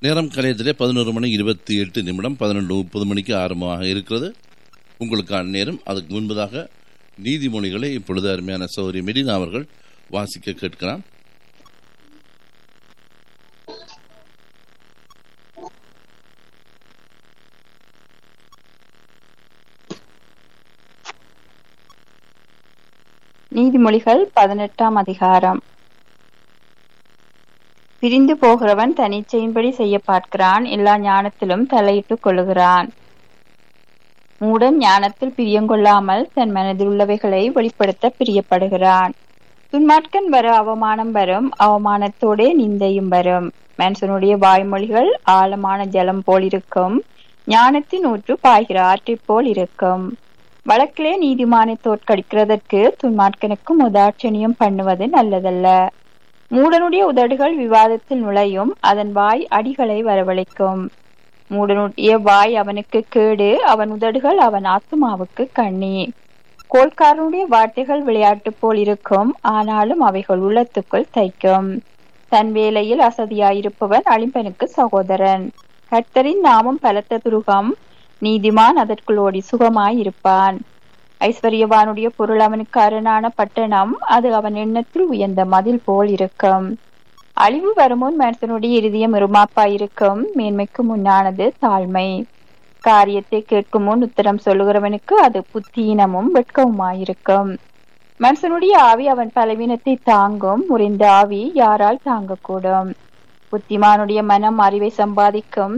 நேரம் கலையத்திலே பதினோரு மணி இருபத்தி எட்டு நிமிடம் பதினெண்டு முப்பது மணிக்கு ஆரம்பமாக இருக்கிறது உங்களுக்கான நேரம் அதுக்கு முன்பதாக நீதிமொழிகளை இப்பொழுது அருமையான சௌரி மெடினா அவர்கள் வாசிக்க கேட்கலாம் நீதிமொழிகள் பதினெட்டாம் அதிகாரம் பிரிந்து போகிறவன் தனிச்சையின்படி செய்ய பார்க்கிறான் எல்லா ஞானத்திலும் தலையிட்டுக் கொள்ளுகிறான் மூடன் ஞானத்தில் பிரியங்கொள்ளாமல் தன் மனதில் உள்ளவைகளை வெளிப்படுத்த பிரியப்படுகிறான் துன்மார்க்கன் வர அவமானம் வரும் அவமானத்தோடே நிந்தையும் வரும் மனுஷனுடைய வாய்மொழிகள் ஆழமான ஜலம் போல் இருக்கும் ஞானத்தின் ஊற்று பாய்கிற ஆற்றைப் போல் இருக்கும் வழக்கிலே நீதிமானை தோற்கடிக்கிறதற்கு துன்மார்க்கனுக்கும் உதாட்சணியம் பண்ணுவது நல்லதல்ல மூடனுடைய உதடுகள் விவாதத்தில் நுழையும் அதன் வாய் அடிகளை வரவழைக்கும் மூடனுடைய வாய் அவனுக்கு கேடு அவன் உதடுகள் அவன் ஆத்மாவுக்கு கண்ணி கோல்காரனுடைய வார்த்தைகள் விளையாட்டு போல் இருக்கும் ஆனாலும் அவைகள் உள்ளத்துக்குள் தைக்கும் தன் வேலையில் அசதியாயிருப்பவன் அழிம்பனுக்கு சகோதரன் கர்த்தரின் நாமம் பலத்த துருகம் நீதிமான் அதற்குள் ஓடி சுகமாயிருப்பான் ஐஸ்வர்யவானுடைய பொருள் அவனுக்கு அரணான பட்டணம் அது அவன் எண்ணத்தில் உயர்ந்த மதில் போல் இருக்கும் அழிவு வருமுன் மனுஷனுடைய இருதயம் இருமாப்பாயிருக்கும் மேன்மைக்கு முன்னானது தாழ்மை காரியத்தை கேட்கும் முன் உத்தரம் சொல்லுகிறவனுக்கு அது புத்தீனமும் வெட்கவுமாயிருக்கும் மனுஷனுடைய ஆவி அவன் பலவீனத்தை தாங்கும் முறிந்த ஆவி யாரால் தாங்கக்கூடும் புத்திமானுடைய மனம் அறிவை சம்பாதிக்கும்